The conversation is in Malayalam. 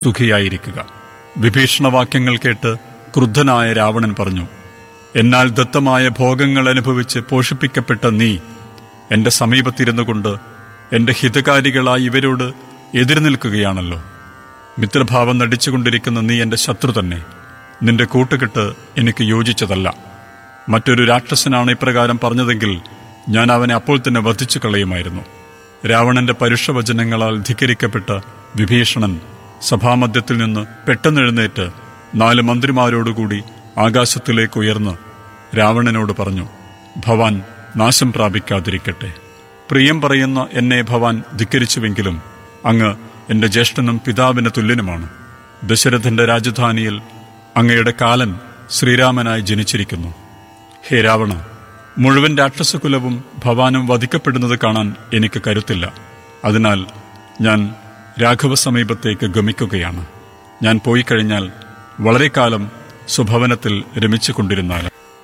സുഖിയായിരിക്കുക വിഭീഷണവാക്യങ്ങൾ കേട്ട് ക്രുദ്ധനായ രാവണൻ പറഞ്ഞു എന്നാൽ ദത്തമായ ഭോഗങ്ങൾ അനുഭവിച്ച് പോഷിപ്പിക്കപ്പെട്ട നീ എന്റെ സമീപത്തിരുന്നു കൊണ്ട് എന്റെ ഹിതകാരികളായി ഇവരോട് എതിരു നിൽക്കുകയാണല്ലോ മിത്രഭാവം നടിച്ചുകൊണ്ടിരിക്കുന്ന നീ എന്റെ ശത്രു തന്നെ നിന്റെ കൂട്ടുകെട്ട് എനിക്ക് യോജിച്ചതല്ല മറ്റൊരു രാക്ഷസനാണ് ഇപ്രകാരം പറഞ്ഞതെങ്കിൽ ഞാൻ അവനെ അപ്പോൾ തന്നെ വധിച്ചു കളയുമായിരുന്നു രാവണന്റെ പരുഷവചനങ്ങളാൽ ധിക്കരിക്കപ്പെട്ട വിഭീഷണൻ സഭാമധ്യത്തിൽ നിന്ന് പെട്ടെന്നെഴുന്നേറ്റ് നാല് മന്ത്രിമാരോടുകൂടി ആകാശത്തിലേക്ക് ഉയർന്ന് രാവണനോട് പറഞ്ഞു ഭവാൻ നാശം പ്രാപിക്കാതിരിക്കട്ടെ പ്രിയം പറയുന്ന എന്നെ ഭവാൻ ധിക്കരിച്ചുവെങ്കിലും അങ്ങ് എന്റെ ജ്യേഷ്ഠനും പിതാവിന് തുല്യനുമാണ് ദശരഥന്റെ രാജധാനിയിൽ അങ്ങയുടെ കാലൻ ശ്രീരാമനായി ജനിച്ചിരിക്കുന്നു ഹേ രാവണ മുഴുവൻ രാക്ഷസകുലവും ഭവാനും വധിക്കപ്പെടുന്നത് കാണാൻ എനിക്ക് കരുത്തില്ല അതിനാൽ ഞാൻ രാഘവ സമീപത്തേക്ക് ഗമിക്കുകയാണ് ഞാൻ പോയി കഴിഞ്ഞാൽ വളരെ കാലം സ്വഭവനത്തിൽ രമിച്ചുകൊണ്ടിരുന്നാലും